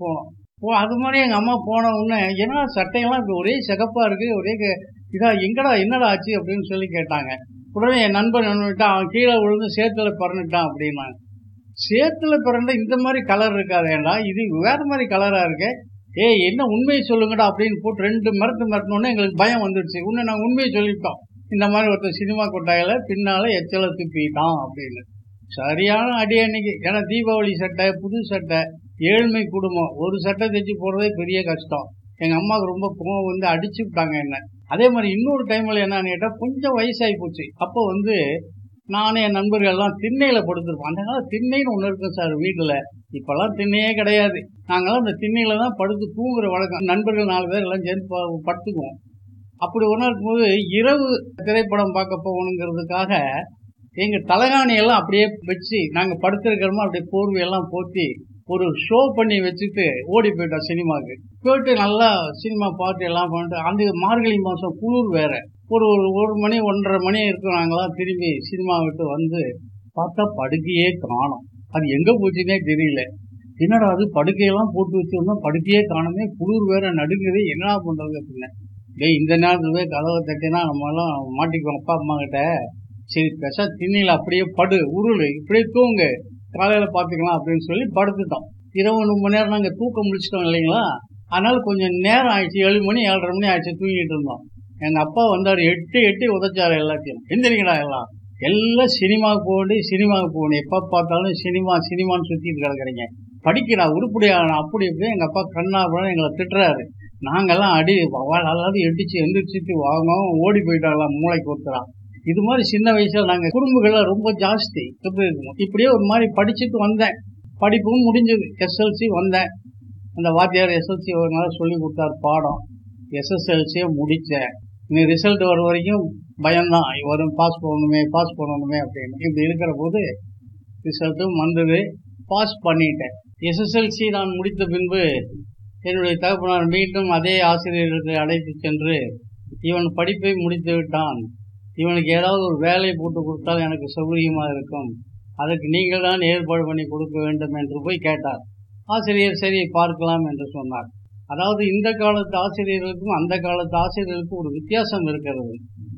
போனோம் போ அது மாதிரி எங்கள் அம்மா போன உடனே ஏன்னா சட்டையெல்லாம் இப்படி ஒரே சிகப்பாக இருக்குது ஒரே க- இதா எங்கடா என்னடா ஆச்சு அப்படின்னு சொல்லி கேட்டாங்க உடனே என் நண்பன் நின்றுட்டான் அவன் கீழே விழுந்து சேத்துல பறந்துட்டான் அப்படின்னாங்க சேத்துல பிறந்த இந்த மாதிரி கலர் இருக்காதேடா இது வேற மாதிரி கலரா இருக்கு ஏய் என்ன உண்மையை சொல்லுங்கடா அப்படின்னு போட்டு ரெண்டு மரத்து மரத்தினோடனே எங்களுக்கு பயம் வந்துடுச்சு உன்னை நாங்கள் உண்மையை சொல்லிட்டோம் இந்த மாதிரி ஒருத்தர் சினிமா கொட்டாயில பின்னால எச்சல துப்பிட்டான் அப்படின்னு சரியான அடி அன்னைக்கு ஏன்னா தீபாவளி சட்டை புது சட்டை ஏழ்மை குடும்பம் ஒரு சட்டை தைச்சு போடுறதே பெரிய கஷ்டம் எங்க அம்மாவுக்கு ரொம்ப கோவம் வந்து அடிச்சு விட்டாங்க என்ன அதே மாதிரி இன்னொரு டைம்ல என்னன்னு கேட்டா கொஞ்சம் வயசாகி போச்சு அப்போ வந்து நானும் என் நண்பர்கள் எல்லாம் திண்ணையில படுத்திருப்போம் அந்த காலம் திண்ணைன்னு ஒன்று இருக்கும் சார் வீட்டில் இப்பெல்லாம் திண்ணையே கிடையாது நாங்களாம் அந்த திண்ணையில தான் படுத்து தூங்குற வழக்கம் நண்பர்கள் நாலு பேர் எல்லாம் சேர்ந்து ப- படுத்துக்குவோம் அப்படி ஒரு நாள் இருக்கும்போது இரவு திரைப்படம் பார்க்க போகணுங்கிறதுக்காக எங்க தலைகாணி எல்லாம் அப்படியே வச்சு நாங்க படுத்திருக்கிறோமோ அப்படியே போர்வையெல்லாம் போத்தி ஒரு ஷோ பண்ணி வச்சுட்டு ஓடி போயிட்டோம் சினிமாவுக்கு போயிட்டு நல்லா சினிமா பார்த்து எல்லாம் பண்ணிட்டு அந்த மார்கழி மாசம் குளிர் வேற ஒரு ஒரு ஒரு மணி ஒன்றரை மணி இருக்கும் நாங்களாம் திரும்பி சினிமா விட்டு வந்து பார்த்தா படுக்கையே காணோம் அது எங்க போச்சுன்னே தெரியல என்னடா அது படுக்கையெல்லாம் போட்டு வச்சிருந்தோம் படுக்கையே காணுமே குளிர் வேற நடுங்குது என்னடா பண்றது அப்படின்னு டேய் இந்த நேரத்துல போய் கதவை தட்டினா நம்ம எல்லாம் மாட்டிக்குவோம் அப்பா அம்மா கிட்ட சரி பெசா திண்ணில அப்படியே படு உருளு இப்படியே தூங்கு காலையில பாத்துக்கலாம் அப்படின்னு சொல்லி படுத்துட்டோம் இருபது மணி நேரம் நாங்க தூக்கம் முடிச்சிட்டோம் இல்லைங்களா அதனால கொஞ்சம் நேரம் ஆயிடுச்சு ஏழு மணி ஏழரை மணி ஆயிடுச்சு தூங்கிட்டு இருந்தோம் எங்க அப்பா வந்தாரு எட்டி எட்டி உதைச்சாரு எல்லாத்தையும் எந்திரிங்கடா எல்லாம் எல்லாம் சினிமாவுக்கு போகண்டி சினிமாவுக்கு போகணும் எப்ப பார்த்தாலும் சினிமா சினிமான்னு சுத்திட்டு கிடக்குறீங்க படிக்கிறா உருப்படியான அப்படி இப்படி எங்க அப்பா கண்ணா எங்களை திட்டுறாரு நாங்கெல்லாம் அடி அதாவது எட்டிச்சு எந்திரிச்சிட்டு வாங்கணும் ஓடி போயிட்டாங்களாம் மூளைக்கு ஒருத்தரா இது மாதிரி சின்ன வயசுல நாங்க குறும்புகள்லாம் ரொம்ப ஜாஸ்தி எப்படி இருக்கும் இப்படியே ஒரு மாதிரி படிச்சுட்டு வந்தேன் படிப்பும் முடிஞ்சது எஸ்எல்சி வந்தேன் அந்த வாத்தியார் எஸ்எல்சி ஒரு நாள் சொல்லி கொடுத்தார் பாடம் எஸ்எஸ்எல்சியை முடித்தேன் நீ ரிசல்ட் வர வரைக்கும் பயம்தான் வரும் பாஸ் பண்ணணுமே பாஸ் பண்ணணுமே அப்படின்னு இப்படி இருக்கிற போது ரிசல்ட்டும் வந்தது பாஸ் பண்ணிட்டேன் எஸ்எஸ்எல்சி நான் முடித்த பின்பு என்னுடைய தகப்பனார் மீண்டும் அதே ஆசிரியர்களுக்கு அழைத்து சென்று இவன் படிப்பை முடித்து விட்டான் இவனுக்கு ஏதாவது ஒரு வேலை போட்டு கொடுத்தால் எனக்கு சௌகரியமா இருக்கும் அதற்கு நீங்கள் தான் ஏற்பாடு பண்ணி கொடுக்க வேண்டும் என்று போய் கேட்டார் ஆசிரியர் சரி பார்க்கலாம் என்று சொன்னார் அதாவது இந்த காலத்து ஆசிரியர்களுக்கும் அந்த காலத்து ஆசிரியர்களுக்கும் ஒரு வித்தியாசம் இருக்கிறது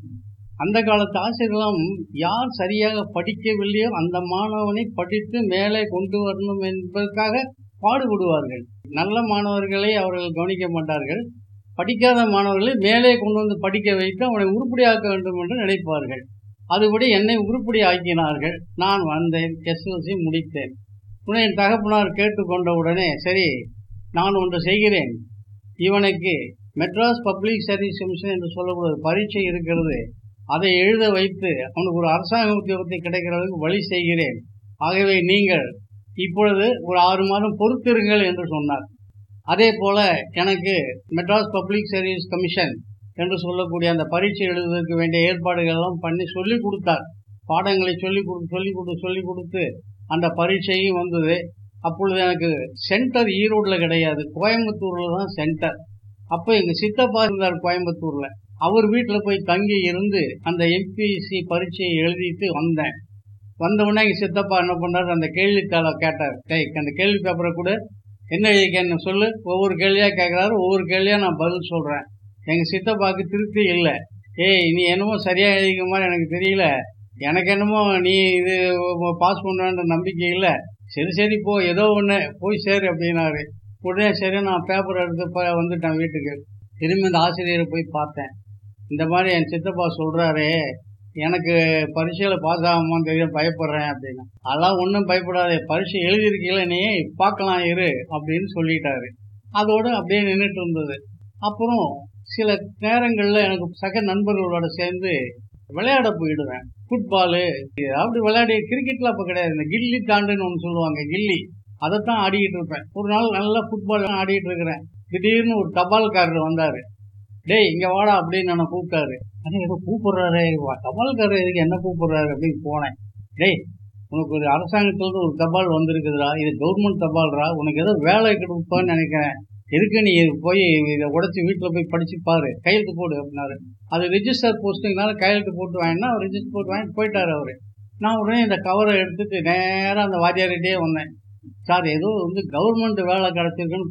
அந்த காலத்து ஆசிரியர்களும் யார் சரியாக படிக்கவில்லையோ அந்த மாணவனை படித்து மேலே கொண்டு வரணும் என்பதற்காக பாடுபடுவார்கள் நல்ல மாணவர்களை அவர்கள் கவனிக்க மாட்டார்கள் படிக்காத மாணவர்களை மேலே கொண்டு வந்து படிக்க வைத்து அவனை உருப்படியாக்க வேண்டும் என்று நினைப்பார்கள் அதுபடி என்னை உருப்படி ஆக்கினார்கள் நான் வந்தேன் எஸ்எல்சி முடித்தேன் உடனே என் தகப்பனார் கேட்டுக்கொண்ட உடனே சரி நான் ஒன்று செய்கிறேன் இவனுக்கு மெட்ராஸ் பப்ளிக் சர்வீஸ் கமிஷன் என்று சொல்லக்கூடிய பரீட்சை இருக்கிறது அதை எழுத வைத்து அவனுக்கு ஒரு அரசாங்க உத்தியோகத்தை கிடைக்கிறதுக்கு வழி செய்கிறேன் ஆகவே நீங்கள் இப்பொழுது ஒரு ஆறு மாதம் பொறுத்திருங்கள் என்று சொன்னார் அதே போல எனக்கு மெட்ராஸ் பப்ளிக் சர்வீஸ் கமிஷன் என்று சொல்லக்கூடிய அந்த பரீட்சை எழுதுவதற்கு வேண்டிய ஏற்பாடுகள் எல்லாம் பண்ணி சொல்லி கொடுத்தார் பாடங்களை சொல்லி கொடு சொல்லி கொடு சொல்லி கொடுத்து அந்த பரீட்சையும் வந்தது அப்பொழுது எனக்கு சென்டர் ஈரோடுல கிடையாது கோயம்புத்தூர்ல தான் சென்டர் அப்போ எங்க சித்தப்பா இருந்தார் கோயம்புத்தூர்ல அவர் வீட்டில் போய் தங்கி இருந்து அந்த எம்பிசி பரீட்சையை எழுதிட்டு வந்தேன் வந்த உடனே எங்க சித்தப்பா என்ன பண்ணாரு அந்த கேள்வித்தாளை கேட்டார் கை அந்த கேள்வி பேப்பரை கூட என்ன எழுதிக்கன்னு சொல்லு ஒவ்வொரு கேள்வியா கேட்கறாரு ஒவ்வொரு கேள்வியா நான் பதில் சொல்றேன் எங்க சித்தப்பாக்கு திருப்தி இல்லை ஏய் நீ என்னமோ சரியா எழுதிக்க மாதிரி எனக்கு தெரியல எனக்கு என்னமோ நீ இது பாஸ் பண்ணுவேன்ற நம்பிக்கை இல்லை சரி சரி போ ஏதோ ஒன்று போய் சேரு அப்படின்னாரு உடனே சரி நான் பேப்பர் எடுத்து இப்போ வந்துட்டேன் வீட்டுக்கு திரும்பி இந்த ஆசிரியரை போய் பார்த்தேன் இந்த மாதிரி என் சித்தப்பா சொல்றாரு எனக்கு பரீட்சையில பாஸ் ஆகுமான்னு தெரியும் பயப்படுறேன் அப்படின்னு அதெல்லாம் ஒன்றும் பயப்படாதே பரீட்சை எழுதியிருக்கீங்கள நீ பார்க்கலாம் இரு அப்படின்னு சொல்லிட்டாரு அதோட அப்படியே நின்றுட்டு இருந்தது அப்புறம் சில நேரங்களில் எனக்கு சக நண்பர்களோட சேர்ந்து விளையாட போயிடுவேன் ஃபுட்பாலு அப்படி விளையாடி கிரிக்கெட்ல அப்போ கிடையாது இந்த கில்லி தாண்டுன்னு ஒன்று சொல்லுவாங்க கில்லி அதைத்தான் ஆடிக்கிட்டு இருப்பேன் ஒரு நாள் நல்லா ஃபுட்பால் ஆடிட்டு இருக்கிறேன் திடீர்னு ஒரு தபால்காரர் வந்தாரு டேய் இங்க வாடா அப்படின்னு என்ன கூப்பிட்டாரு அண்ணே ஏதோ கூப்பிடுறாரு தபால்காரர் எதுக்கு என்ன கூப்பிடுறாரு அப்படின்னு போனேன் டேய் உனக்கு ஒரு அரசாங்கத்துல ஒரு தபால் வந்திருக்குதுடா இது கவர்மெண்ட் தபால்ரா உனக்கு ஏதோ வேலை கொடுப்பான்னு நினைக்கிறேன் எதுக்கு நீ போய் இதை உடச்சி வீட்டில் போய் படிச்சு பாரு கையெழுத்து போடு அப்படின்னாரு அது ரிஜிஸ்டர் போஸ்டிங்னால கையெழுத்து போட்டு வாங்கினா அவர் ரிஜிஸ்டர் போட்டு வாங்கிட்டு போயிட்டாரு அவரு நான் உடனே இந்த கவரை எடுத்துட்டு நேராக அந்த வாத்தியார்கிட்டே வந்தேன் சார் ஏதோ வந்து கவர்மெண்ட் வேலை கிடைச்சிருக்குன்னு